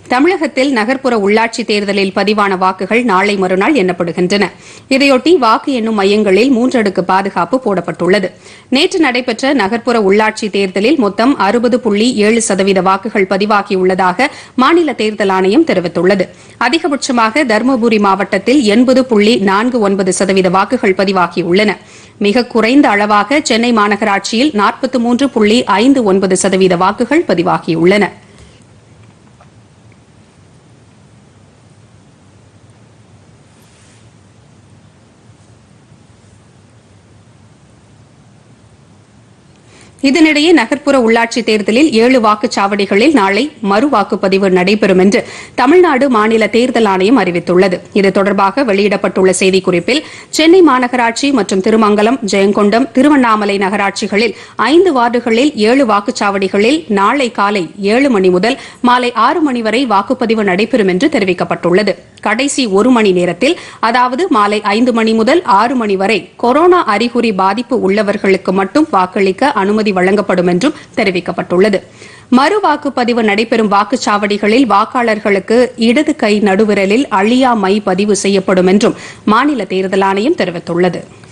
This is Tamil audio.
தமிழகத்தில் நகர்ப்புற உள்ளாட்சி தேர்தலில் பதிவான வாக்குகள் நாளை மறுநாள் எண்ணப்படுகின்றன இதையொட்டி வாக்கு எண்ணும் மையங்களில் மூன்றடுக்கு பாதுகாப்பு போடப்பட்டுள்ளது நேற்று நடைபெற்ற நகர்ப்புற உள்ளாட்சி தேர்தலில் மொத்தம் அறுபது புள்ளி ஏழு சதவீத வாக்குகள் பதிவாகியுள்ளதாக மாநில தேர்தல் ஆணையம் தெரிவித்துள்ளது அதிகபட்சமாக தருமபுரி மாவட்டத்தில் எண்பது புள்ளி நான்கு ஒன்பது சதவீத வாக்குகள் பதிவாகியுள்ளன மிக குறைந்த அளவாக சென்னை மாநகராட்சியில் நாற்பத்தி மூன்று புள்ளி ஐந்து ஒன்பது சதவீத வாக்குகள் பதிவாகியுள்ளன இதனிடையே நகர்ப்புற உள்ளாட்சி தேர்தலில் ஏழு வாக்குச்சாவடிகளில் நாளை மறு வாக்குப்பதிவு நடைபெறும் என்று தமிழ்நாடு மாநில தேர்தல் ஆணையம் அறிவித்துள்ளது இது தொடர்பாக வெளியிடப்பட்டுள்ள செய்திக்குறிப்பில் சென்னை மாநகராட்சி மற்றும் திருமங்கலம் ஜெயங்கொண்டம் திருவண்ணாமலை நகராட்சிகளில் ஐந்து வார்டுகளில் ஏழு வாக்குச்சாவடிகளில் நாளை காலை ஏழு மணி முதல் மாலை ஆறு மணி வரை வாக்குப்பதிவு நடைபெறும் என்று தெரிவிக்கப்பட்டுள்ளது கடைசி ஒரு மணி நேரத்தில் அதாவது மாலை ஐந்து மணி முதல் ஆறு மணி வரை கொரோனா அறிகுறி பாதிப்பு உள்ளவர்களுக்கு மட்டும் வாக்களிக்க அனுமதி வழங்கப்படும் என்றும் தெரிவிக்கப்பட்டுள்ளது மறு வாக்குப்பதிவு நடைபெறும் வாக்குச்சாவடிகளில் வாக்காளர்களுக்கு இடது கை நடுவிரலில் அழியா மை பதிவு செய்யப்படும் என்றும் மாநில தேர்தல் ஆணையம் தெரிவித்துள்ளது